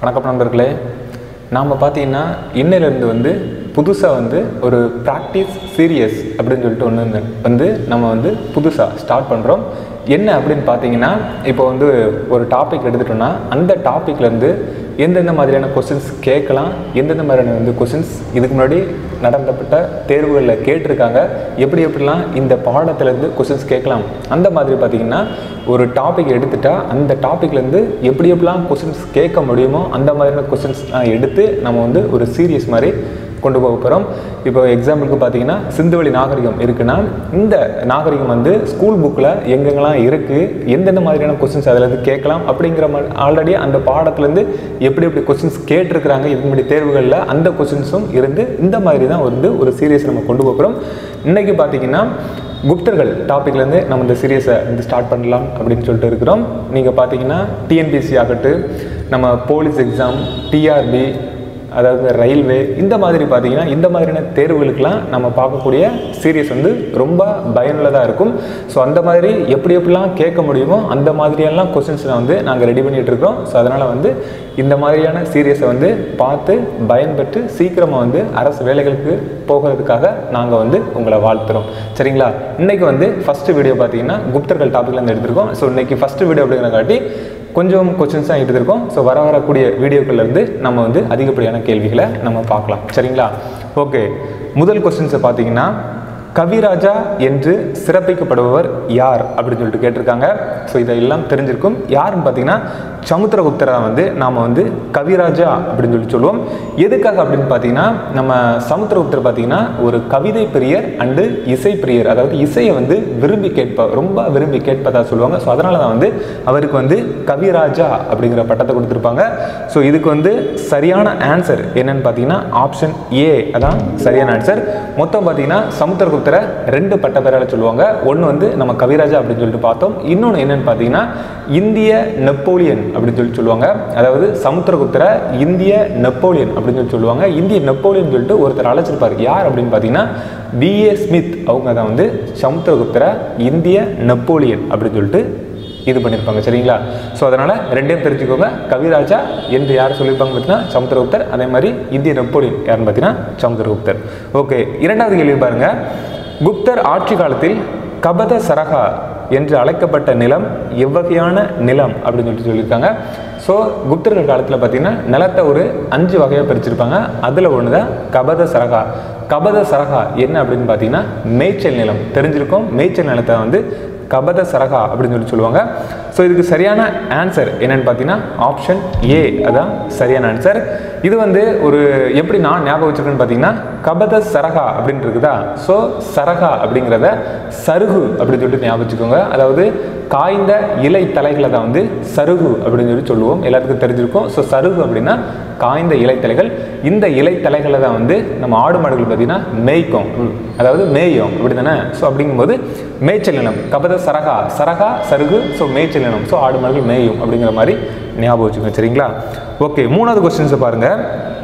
வணக்கம் நண்பர்களே நாம் பார்த்தீங்கன்னா இன்னையிலேருந்து வந்து புதுசாக வந்து ஒரு ப்ராக்டிஸ் சீரியஸ் அப்படின்னு சொல்லிட்டு ஒன்று வந்து நம்ம வந்து புதுசாக ஸ்டார்ட் பண்ணுறோம் என்ன அப்படின்னு பார்த்தீங்கன்னா இப்போ வந்து ஒரு டாபிக் எடுத்துட்டோம்னா அந்த டாப்பிக்லேருந்து எந்தெந்த மாதிரியான கொஸ்டின்ஸ் கேட்கலாம் எந்தெந்த மாதிரியான வந்து கொஸ்டின்ஸ் இதுக்கு முன்னாடி நடத்தப்பட்ட தேர்வுகளில் கேட்டிருக்காங்க எப்படி எப்படிலாம் இந்த பாடத்துலேருந்து கொஸ்டின்ஸ் கேட்கலாம் அந்த மாதிரி பார்த்தீங்கன்னா ஒரு டாபிக் எடுத்துட்டா அந்த டாப்பிக்லேருந்து எப்படி எப்படிலாம் கொஸ்டின்ஸ் கேட்க முடியுமோ அந்த மாதிரியான கொஸ்டின்ஸ் எடுத்து நம்ம வந்து ஒரு சீரியஸ் மாதிரி கொண்டு போக போகிறோம் இப்போ எக்ஸாம்பிளுக்கு பார்த்தீங்கன்னா சிந்துவெளி நாகரிகம் இருக்குன்னா இந்த நாகரிகம் வந்து ஸ்கூல் புக்கில் எங்கெங்கெல்லாம் இருக்குது எந்தெந்த மாதிரியான கொஸ்டின்ஸ் அதில் கேட்கலாம் அப்படிங்கிற மாதிரி ஆல்ரெடி அந்த பாடத்துலேருந்து எப்படி எப்படி கொஸ்டின்ஸ் கேட்டிருக்கிறாங்க இதுக்கு முன்னாடி தேர்வுகளில் அந்த கொஸ்டின்ஸும் இருந்து இந்த மாதிரி தான் வந்து ஒரு சீரியஸ் நம்ம கொண்டு போகிறோம் இன்றைக்கி பார்த்தீங்கன்னா குப்தர்கள் டாப்பிக்லேருந்து நம்ம இந்த சீரியஸை வந்து ஸ்டார்ட் பண்ணலாம் அப்படின்னு சொல்லிட்டு இருக்கிறோம் நீங்கள் பார்த்தீங்கன்னா டிஎன்பிசி ஆகட்டும் நம்ம போலீஸ் எக்ஸாம் டிஆர்பி அதாவது ரயில்வே இந்த மாதிரி பார்த்தீங்கன்னா இந்த மாதிரியான தேர்வுகளுக்கெல்லாம் நம்ம பார்க்கக்கூடிய சீரியஸ் வந்து ரொம்ப பயனுள்ளதாக இருக்கும் ஸோ அந்த மாதிரி எப்படி எப்படிலாம் கேட்க முடியுமோ அந்த மாதிரியெல்லாம் கொஸ்டின்ஸை வந்து நாங்கள் ரெடி பண்ணிகிட்டு இருக்கோம் ஸோ அதனால் வந்து இந்த மாதிரியான சீரியஸை வந்து பார்த்து பயன்பெற்று சீக்கிரமாக வந்து அரசு வேலைகளுக்கு போகிறதுக்காக நாங்கள் வந்து உங்களை வாழ்த்துறோம் சரிங்களா இன்றைக்கி வந்து ஃபஸ்ட்டு வீடியோ பார்த்தீங்கன்னா குப்தர்கள் டாப்பிக்லேருந்து எடுத்திருக்கோம் ஸோ இன்றைக்கி ஃபஸ்ட்டு வீடியோ அப்படிங்கிறங்காட்டி கொஞ்சம் கொஸ்டின்ஸ் தான் எடுத்திருக்கோம் ஸோ வர வரக்கூடிய வீடியோக்கள்லேருந்து நம்ம வந்து அதிகப்படியான கேள்விகளை நம்ம பார்க்கலாம் சரிங்களா ஓகே முதல் கொஸ்டின்ஸை பார்த்தீங்கன்னா கவிராஜா என்று சிறப்பிக்கப்படுபவர் யார் அப்படின்னு சொல்லிட்டு கேட்டிருக்காங்க ஸோ இதெல்லாம் தெரிஞ்சிருக்கும் யாருன்னு பார்த்தீங்கன்னா சமுத்திரகுப்தரா வந்து நாம் வந்து கவிராஜா அப்படின்னு சொல்லி சொல்லுவோம் எதுக்காக அப்படின்னு பார்த்தீங்கன்னா நம்ம சமுத்திரகுப்தர் பார்த்தீங்கன்னா ஒரு கவிதை பிரியர் அண்டு இசை பிரியர் அதாவது இசையை வந்து விரும்பி கேட்ப ரொம்ப விரும்பி கேட்பதா சொல்லுவாங்க ஸோ அதனால தான் வந்து அவருக்கு வந்து கவிராஜா அப்படிங்கிற பட்டத்தை கொடுத்துருப்பாங்க ஸோ இதுக்கு வந்து சரியான ஆன்சர் என்னன்னு பார்த்தீங்கன்னா ஆப்ஷன் ஏ அதான் சரியான ஆன்சர் மொத்தம் பார்த்தீங்கன்னா சமுத்திரகுப்தரை ரெண்டு பட்ட பேரால் சொல்லுவாங்க ஒன்று வந்து நம்ம கவிராஜா அப்படின்னு சொல்லிட்டு பார்த்தோம் இன்னொன்று என்னன்னு பார்த்தீங்கன்னா இந்திய நெப்போலியன் அப்படின்னு சொல்லி சொல்லுவாங்க அதாவது சமுத்திரகுப்தரை இந்திய நெப்போலியன் அப்படின்னு சொல்லி சொல்லுவாங்க இந்திய நெப்போலியன் சொல்லிட்டு ஒருத்தர் அழைச்சிருப்பார் யார் அப்படின்னு பார்த்தீங்கன்னா பிஏ ஸ்மித் அவங்க தான் வந்து சமுத்திரகுப்தரை இந்திய நெப்போலியன் அப்படின்னு சொல்லிட்டு இது பண்ணியிருப்பாங்க சரிங்களா ஸோ அதனால் ரெண்டையும் தெரிஞ்சுக்கோங்க கவிராஜா என்று யார் சொல்லியிருப்பாங்க பார்த்தீங்கன்னா சமுத்திரகுப்தர் அதே மாதிரி இந்திய நெப்போலியன் யாருன்னு பார்த்தீங்கன்னா சமுத்திரகுப்தர் ஓகே இரண்டாவது கேள்வி பாருங்க குப்தர் ஆட்சி காலத்தில் கபத சரகா என்று அழைக்கப்பட்ட நிலம் எவ்வகையான நிலம் அப்படின்னு சொல்லிட்டு சொல்லியிருக்காங்க ஸோ குப்தர்கள் காலத்தில் பார்த்தீங்கன்னா நிலத்தை ஒரு அஞ்சு வகையாக பிரிச்சிருப்பாங்க அதில் ஒன்று தான் கபத சரகா கபத சரகா என்ன அப்படின்னு பார்த்தீங்கன்னா மேய்ச்சல் நிலம் தெரிஞ்சிருக்கும் மேய்ச்சல் நிலத்தை வந்து கபத சரகா அப்படின்னு சொல்லி சொல்லுவாங்க ஸோ இதுக்கு சரியான ஆன்சர் என்னன்னு பார்த்தீங்கன்னா ஆப்ஷன் ஏ அதான் சரியான ஆன்சர் இது வந்து ஒரு எப்படி நான் ஞாபகம் வச்சிருக்கேன்னு பார்த்தீங்கன்னா கபத சரகா அப்படின்னு இருக்குதா ஸோ சரகா அப்படிங்கிறத சருகு அப்படின்னு சொல்லிட்டு ஞாபகம் வச்சுக்கோங்க அதாவது காய்ந்த இலை தலைகளை தான் வந்து சருகு அப்படின்னு சொல்லி சொல்லுவோம் எல்லாத்துக்கும் தெரிஞ்சிருக்கும் ஸோ சருகு அப்படின்னா காய்ந்த இலைத்தலைகள் இந்த இலைத்தலைகளை தான் வந்து நம்ம ஆடு மாடுகள் பார்த்தீங்கன்னா மேய்க்கும் அதாவது மேயும் அப்படி தானே ஸோ அப்படிங்கும்போது மேய்ச்சல் நிலம் கபத சரகா சரகா சருகு ஸோ மேய்ச்சல் நிலம் ஸோ ஆடு மாடுகள் மேயும் அப்படிங்கிற மாதிரி ஞாபகம் வச்சுக்கோங்க சரிங்களா ஓகே மூணாவது கொஸ்டின்ஸை பாருங்கள்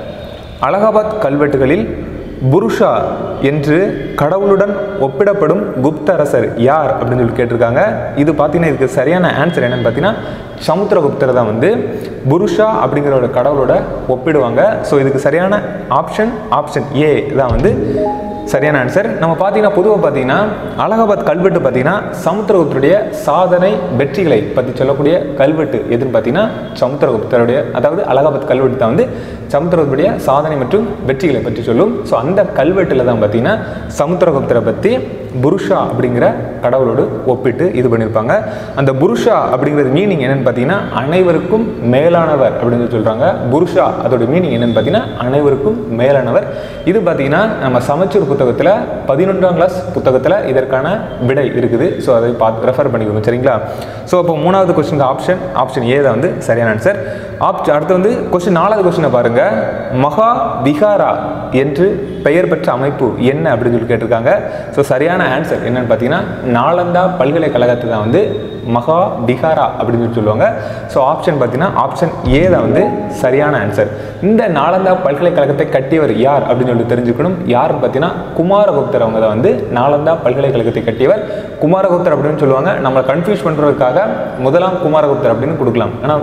அலகாபாத் கல்வெட்டுகளில் புருஷா என்று கடவுளுடன் ஒப்பிடப்படும் குப்த அரசர் யார் அப்படின்னு சொல்லி கேட்டிருக்காங்க இது பார்த்தீங்கன்னா இதுக்கு சரியான ஆன்சர் என்னன்னு பார்த்தீங்கன்னா சமுத்திரகுப்தர் தான் வந்து புருஷா அப்படிங்கிற ஒரு கடவுளோட ஒப்பிடுவாங்க ஸோ இதுக்கு சரியான ஆப்ஷன் ஆப்ஷன் ஏ தான் வந்து சரியான ஆன்சர் நம்ம பார்த்தீங்கன்னா பொதுவாக பார்த்தீங்கன்னா அலகாபாத் கல்வெட்டு பார்த்தீங்கன்னா சமுத்திரகுப்தருடைய சாதனை வெற்றிகளை பற்றி சொல்லக்கூடிய கல்வெட்டு எதுன்னு பார்த்தீங்கன்னா சமுத்திரகுப்தருடைய அதாவது அலகாபாத் கல்வெட்டு தான் வந்து சமுத்திரகுப்தருடைய சாதனை மற்றும் வெற்றிகளை பற்றி சொல்லும் ஸோ அந்த கல்வெட்டில் தான் பார்த்தீங்கன்னா சமுத்திரகுப்தரை பற்றி புருஷா அப்படிங்கிற கடவுளோடு ஒப்பிட்டு இது பண்ணியிருப்பாங்க அந்த புருஷா அப்படிங்கிறது மீனிங் என்னன்னு பார்த்தீங்கன்னா அனைவருக்கும் மேலானவர் அப்படின்னு சொல்கிறாங்க புருஷா அதோட மீனிங் என்னன்னு பார்த்தீங்கன்னா அனைவருக்கும் மேலானவர் இது பார்த்தீங்கன்னா நம்ம சமச்சூர் புத்தகத்தில் பதினொன்றாம் கிளாஸ் புத்தகத்தில் இதற்கான விடை இருக்குது ஸோ அதை பார்த்து ரெஃபர் பண்ணிக்கோங்க சரிங்களா ஸோ அப்போ மூணாவது கொஸ்டின் ஆப்ஷன் ஆப்ஷன் ஏ தான் வந்து சரியான ஆன்சர் ஆப்ஷன் அடுத்து வந்து கொஸ்டின் நாலாவது கொஸ்டினை பாருங்க மகா விகாரா என்று பெயர் பெற்ற அமைப்பு என்ன அப்படின்னு சொல்லி கேட்டிருக்காங்க ஸோ சரியான ஆன்சர் என்னன்னு பார்த்தீங்கன்னா நாலந்தா பல்கலைக்கழகத்தை தான் வந்து மகா பிகாரா அப்படின்னு சொல்லி சொல்லுவாங்க ஸோ ஆப்ஷன் பார்த்தீங்கன்னா ஆப்ஷன் ஏ தான் வந்து சரியான ஆன்சர் இந்த நாலந்தா பல்கலைக்கழகத்தை கட்டியவர் யார் அப்படின்னு சொல்லி தெரிஞ்சுக்கணும் யாருன்னு பார்த்தீங்கன்னா குமாரகுப்தர் அவங்க தான் வந்து நாலந்தா பல்கலைக்கழகத்தை கட்டியவர் குமாரகுப்தர் அப்படின்னு சொல்லுவாங்க நம்மளை கன்ஃபியூஸ் பண்ணுறதுக்காக முதலாம் குமாரகுப்தர் அப்படின்னு கொடுக்கலாம் ஆனால்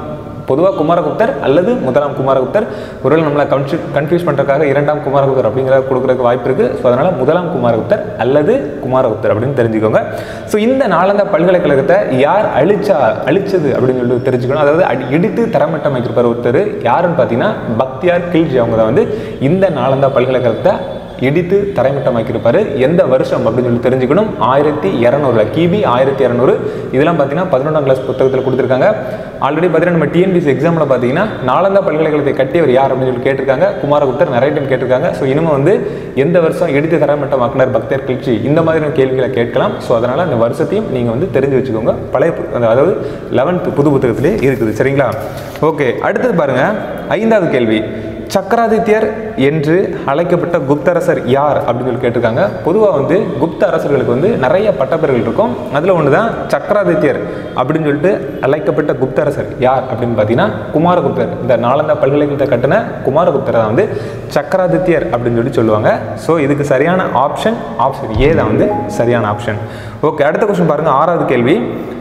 பொதுவாக குமாரகுப்தர் அல்லது முதலாம் குமாரகுப்தர் ஒருவேளை நம்மளை கன்ஃபியூ கன்ஃபியூஸ் பண்ணுறதுக்காக இரண்டாம் குமாரகுப்தர் அப்படிங்கிற கொடுக்குறதுக்கு வாய்ப்பு இருக்குது ஸோ அதனால் முதலாம் குமாரகுப்தர் அல்லது குமாரகுப்தர் அப்படின்னு தெரிஞ்சுக்கோங்க ஸோ இந்த நாலந்தா பல்கலைக்கழகத்தை யார் அழிச்சா அழிச்சது அப்படின்னு சொல்லி தெரிஞ்சுக்கணும் அதாவது அடி- இடித்து தரமட்டமைக்கிற ஒருத்தர் யாருன்னு பார்த்தீங்கன்னா பக்தியார் கில்ஜி அவங்க தான் வந்து இந்த நாலந்தா பல்கலைக்கழகத்தை இடித்து தரைமட்டமாக்கியிருப்பாரு எந்த வருஷம் அப்படின்னு சொல்லி தெரிஞ்சுக்கணும் ஆயிரத்தி இரநூறுல கிபி ஆயிரத்தி இரநூறு இதெல்லாம் பார்த்தீங்கன்னா பதினொன்றாம் கிளாஸ் புத்தகத்தில் கொடுத்துருக்காங்க ஆல்ரெடி பார்த்தீங்கன்னா நம்ம டிஎன்பிசி எக்ஸாமில் பார்த்தீங்கன்னா நாலந்தா பல்கலைக்கழகத்தை கட்டியவர் யார் அப்படின்னு சொல்லி கேட்டிருக்காங்க குமாரகுப்தர் நிறைய டைம் கேட்டிருக்காங்க ஸோ இனிமே வந்து எந்த வருஷம் இடித்து தரைமட்டமாக்கினார் பக்தர் கிழ்ச்சி இந்த மாதிரியான கேள்விகளை கேட்கலாம் ஸோ அதனால் அந்த வருஷத்தையும் நீங்கள் வந்து தெரிஞ்சு வச்சுக்கோங்க பழைய பு- அந்த- அதாவது லெவன்த் புது புத்தகத்திலே இருக்குது சரிங்களா ஓகே அடுத்தது பாருங்க ஐந்தாவது கேள்வி சக்கராதித்யர் என்று அழைக்கப்பட்ட குப்தரசர் யார் அப்படின்னு சொல்லி கேட்டிருக்காங்க பொதுவாக வந்து குப்த அரசர்களுக்கு வந்து நிறைய பட்டப்பெயர்கள் இருக்கும் அதில் ஒன்று தான் சக்கராதித்யர் அப்படின்னு சொல்லிட்டு அழைக்கப்பட்ட குப்தரசர் யார் அப்படின்னு பார்த்தீங்கன்னா குமாரகுப்தர் இந்த நாலந்தா பல்கலைக்கழகத்தை கட்டின குமாரகுப்தரை தான் வந்து சக்கராதித்யர் அப்படின்னு சொல்லி சொல்லுவாங்க ஸோ இதுக்கு சரியான ஆப்ஷன் ஆப்ஷன் ஏ தான் வந்து சரியான ஆப்ஷன் ஓகே அடுத்த கொஸ்டின் பாருங்க ஆறாவது கேள்வி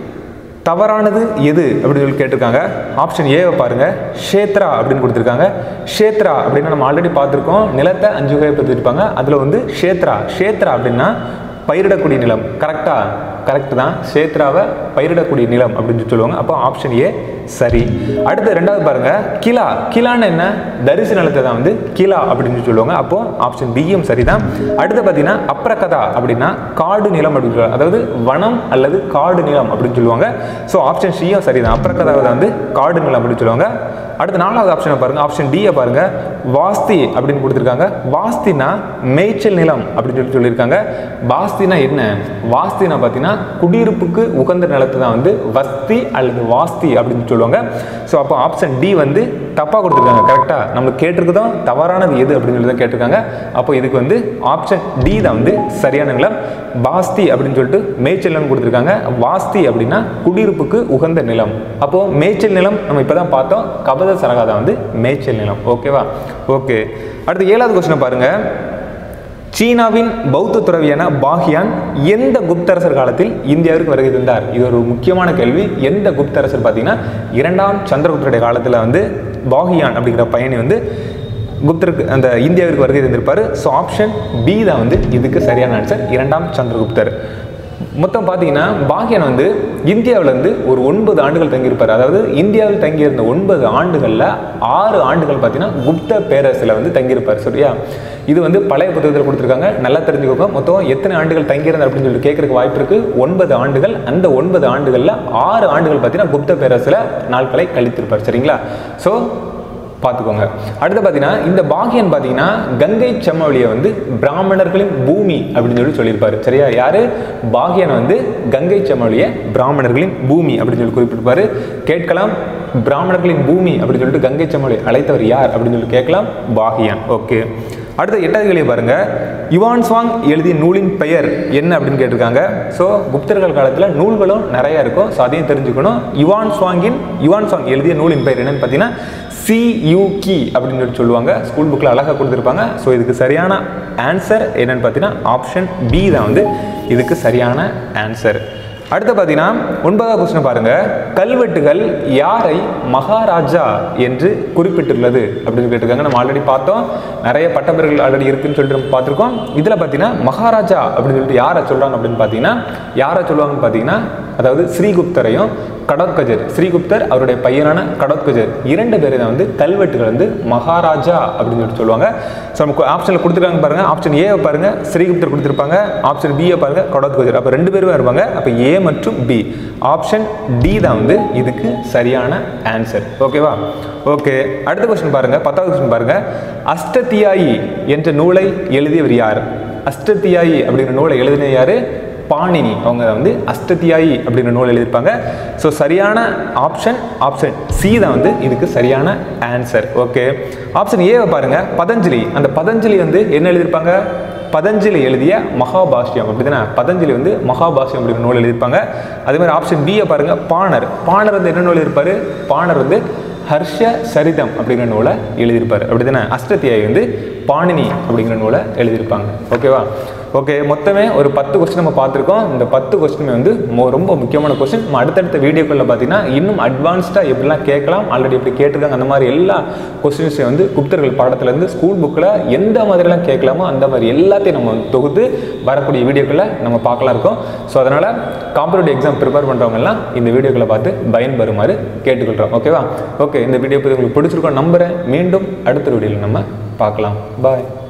தவறானது எது அப்படின்னு சொல்லி கேட்டிருக்காங்க ஆப்ஷன் ஏவை பாருங்க ஷேத்ரா அப்படின்னு கொடுத்துருக்காங்க ஷேத்ரா அப்படின்னு நம்ம ஆல்ரெடி பார்த்துருக்கோம் நிலத்தை அஞ்சு வகை பற்றிருப்பாங்க அதில் வந்து ஷேத்ரா ஷேத்ரா அப்படின்னா பயிரிடக்கூடிய நிலம் கரெக்டா கரெக்ட் தான் ஷேத்ராவை பயிரிடக்கூடிய நிலம் அப்படின்னு சொல்லி சொல்லுவாங்க அப்போ ஆப்ஷன் ஏ சரி அடுத்து ரெண்டாவது பாருங்க கிலா கிலான்னு என்ன தரிசு நிலத்தை தான் வந்து கிலா அப்படின்னு சொல்லி சொல்லுவாங்க அப்போ ஆப்ஷன் பியும் சரிதான் அடுத்து பார்த்தீங்கன்னா அப்ரகதா அப்படின்னா காடு நிலம் அப்படின்னு சொல்லுவாங்க அதாவது வனம் அல்லது காடு நிலம் அப்படின்னு சொல்லுவாங்க ஸோ ஆப்ஷன் சியும் சரிதான் அப்ரகதாவை தான் வந்து காடு நிலம் அப்படின்னு சொல்லுவாங்க அடுத்து நாலாவது ஆப்ஷனை பாருங்க ஆப்ஷன் டியை பாருங்க வாஸ்தி அப்படின்னு கொடுத்துருக்காங்க வாஸ்தினா மேய்ச்சல் நிலம் அப்படின்னு சொல்லி சொல்லியிருக்காங்க வாஸ்தினா என்ன வாஸ்தினா பார்த்தீங்கன்னா குடியிருப்புக்கு உகந்த நிலத்தை தான் வந்து வஸ்தி அல்லது வாஸ்தி அப்படின்னு சொல்லுவாங்க ஸோ அப்போ ஆப்ஷன் டி வந்து தப்பாக கொடுத்துருக்காங்க கரெக்டாக நம்மளுக்கு கேட்டிருக்கதும் தவறானது எது அப்படின்னு சொல்லி தான் கேட்டிருக்காங்க அப்போ இதுக்கு வந்து ஆப்ஷன் டி தான் வந்து சரியான நிலம் பாஸ்தி அப்படின்னு சொல்லிட்டு மேய்ச்சல் நிலம் கொடுத்துருக்காங்க வாஸ்தி அப்படின்னா குடியிருப்புக்கு உகந்த நிலம் அப்போ மேய்ச்சல் நிலம் நம்ம இப்போ தான் பார்த்தோம் கபத சரகாதா வந்து மேய்ச்சல் நிலம் ஓகேவா ஓகே அடுத்து ஏழாவது கொஸ்டினை பாருங்க சீனாவின் பௌத்த துறவியான பாஹியான் எந்த குப்தரசர் காலத்தில் இந்தியாவிற்கு வருகை தந்தார் இது ஒரு முக்கியமான கேள்வி எந்த குப்தரசர் பார்த்தீங்கன்னா இரண்டாம் சந்திரகுப்தருடைய காலத்தில் வந்து பாஹியான் அப்படிங்கிற பயணி வந்து குப்தருக்கு அந்த இந்தியாவிற்கு வருகை தந்திருப்பார் ஸோ ஆப்ஷன் பி தான் வந்து இதுக்கு சரியான ஆன்சர் இரண்டாம் சந்திரகுப்தர் மொத்தம் பார்த்தீங்கன்னா பாக்கியன் வந்து இந்தியாவுல இருந்து ஒரு ஒன்பது ஆண்டுகள் தங்கியிருப்பார் அதாவது இந்தியாவில் தங்கியிருந்த ஒன்பது ஆண்டுகளில் ஆறு ஆண்டுகள் பார்த்தீங்கன்னா குப்த பேரரசில் வந்து தங்கியிருப்பார் சரியா இது வந்து பழைய புத்தகத்தில் கொடுத்துருக்காங்க நல்லா தெரிஞ்சுக்கோங்க மொத்தம் எத்தனை ஆண்டுகள் தங்கியிருந்தார் அப்படின்னு சொல்லி கேட்கறதுக்கு வாய்ப்பு இருக்கு ஒன்பது ஆண்டுகள் அந்த ஒன்பது ஆண்டுகளில் ஆறு ஆண்டுகள் பார்த்தீங்கன்னா குப்த பேரரசில் நாட்களை கழித்திருப்பார் சரிங்களா ஸோ பார்த்துக்கோங்க அடுத்து பார்த்தீங்கன்னா இந்த பாகியன் பார்த்தீங்கன்னா கங்கை செம்மொழியை வந்து பிராமணர்களின் பூமி அப்படின்னு சொல்லி சொல்லியிருப்பாரு சரியா யாரு பாகியன் வந்து கங்கை செம்மொழியை பிராமணர்களின் பூமி அப்படின்னு சொல்லி குறிப்பிட்டிருப்பாரு கேட்கலாம் பிராமணர்களின் பூமி அப்படின்னு சொல்லிட்டு கங்கை செம்மொழி அழைத்தவர் யார் அப்படின்னு சொல்லி கேட்கலாம் பாகியான் ஓகே அடுத்த எட்டாவது கேள்வி பாருங்க யுவான் சுவாங் எழுதிய நூலின் பெயர் என்ன அப்படின்னு கேட்டிருக்காங்க ஸோ குப்தர்கள் காலத்தில் நூல்களும் நிறைய இருக்கும் ஸோ அதையும் தெரிஞ்சுக்கணும் யுவான் சுவாங்கின் யுவான் சுவாங் எழுதிய நூலின் பெயர் என்னன்னு பார்த்தீங்கன்னா சியூகி அப்படின்னு சொல்லி சொல்லுவாங்க ஸ்கூல் புக்கில் அழகாக கொடுத்துருப்பாங்க ஸோ இதுக்கு சரியான ஆன்சர் என்னன்னு பார்த்தீங்கன்னா ஆப்ஷன் பி தான் வந்து இதுக்கு சரியான ஆன்சர் அடுத்து பார்த்தீங்கன்னா ஒன்பதாவது கொஸ்டின் பாருங்க கல்வெட்டுகள் யாரை மகாராஜா என்று குறிப்பிட்டுள்ளது அப்படின்னு கேட்டிருக்காங்க நம்ம ஆல்ரெடி பார்த்தோம் நிறைய பட்டப்பெயர்கள் ஆல்ரெடி இருக்குன்னு சொல்லிட்டு நம்ம பார்த்துருக்கோம் இதில் பார்த்தீங்கன்னா மகாராஜா அப்படின்னு சொல்லிட்டு யாரை சொல்கிறாங்க அப்படின்னு பார்த்தீங்கன்னா யாரை சொல்லுவாங்கன்னு பார்த்தீங்கன்னா அதாவது ஸ்ரீகுப்தரையும் கடோத்கஜர் ஸ்ரீகுப்தர் அவருடைய பையனான கடோத்கஜர் இரண்டு பேரை தான் வந்து கல்வெட்டுகள் வந்து மகாராஜா அப்படின்னு சொல்லிட்டு சொல்லுவாங்க ஸோ நமக்கு ஆப்ஷனில் கொடுத்துருக்காங்க பாருங்க ஆப்ஷன் ஏவை பாருங்க ஸ்ரீகுப்தர் கொடுத்துருப்பாங்க ஆப்ஷன் பியை பாருங்க கடோத்கஜர் அப்போ ரெண்டு பேருமே இருப்பாங்க அப்போ ஏ மற்றும் பி ஆப்ஷன் டி தான் வந்து இதுக்கு சரியான ஆன்சர் ஓகேவா ஓகே அடுத்த கொஸ்டின் பாருங்க பத்தாவது கொஸ்டின் பாருங்க அஷ்டத்தியாயி என்ற நூலை எழுதியவர் யார் அஷ்டத்தியாயி அப்படிங்கிற நூலை எழுதின யாரு பாணினி அவங்க வந்து அஷ்டத்தியாயி அப்படிங்கிற நூல் எழுதியிருப்பாங்க ஸோ சரியான ஆப்ஷன் ஆப்ஷன் சி தான் வந்து இதுக்கு சரியான ஆன்சர் ஓகே ஆப்ஷன் ஏவை பாருங்க பதஞ்சலி அந்த பதஞ்சலி வந்து என்ன எழுதியிருப்பாங்க பதஞ்சலி எழுதிய மகாபாஷ்யம் அப்படிதானே பதஞ்சலி வந்து மகாபாஷ்யம் அப்படிங்கிற நூல் எழுதியிருப்பாங்க அதே மாதிரி ஆப்ஷன் பியை பாருங்க பாணர் பாணர் வந்து என்ன நூல் எழுதியிருப்பாரு பாணர் வந்து ஹர்ஷ சரிதம் அப்படிங்கிற நூலை எழுதியிருப்பார் அப்படிதானே அஷ்டத்தியாயி வந்து பாணினி அப்படிங்கிற நூலை எழுதியிருப்பாங்க ஓகேவா ஓகே மொத்தமே ஒரு பத்து கொஸ்டின் நம்ம பார்த்துருக்கோம் இந்த பத்து கொஸ்டினுமே வந்து மொ- ரொம்ப முக்கியமான கொஸ்டின் நம்ம அடுத்தடுத்த வீடியோக்களில் பார்த்தீங்கன்னா இன்னும் அட்வான்ஸ்டாக எப்படிலாம் கேட்கலாம் ஆல்ரெடி எப்படி கேட்டிருக்காங்க அந்த மாதிரி எல்லா கொஸ்டின்ஸையும் வந்து குப்தர்கள் பாடத்துலேருந்து ஸ்கூல் புக்கில் எந்த மாதிரிலாம் கேட்கலாமோ அந்த மாதிரி எல்லாத்தையும் நம்ம வந்து தொகுத்து வரக்கூடிய வீடியோக்களில் நம்ம பார்க்கலாம் இருக்கோம் ஸோ அதனால் காம்படிட்டிவ் எக்ஸாம் ப்ரிப்பேர் பண்ணுறவங்க எல்லாம் இந்த வீடியோக்களை பார்த்து பயன்பெறுமாறு கேட்டுக்கொள்கிறோம் ஓகேவா ஓகே இந்த வீடியோ பற்றி உங்களுக்கு பிடிச்சிருக்கோம் நம்புகிறேன் மீண்டும் அடுத்த வீடியோவில் நம்ம பார்க்கலாம் பாய்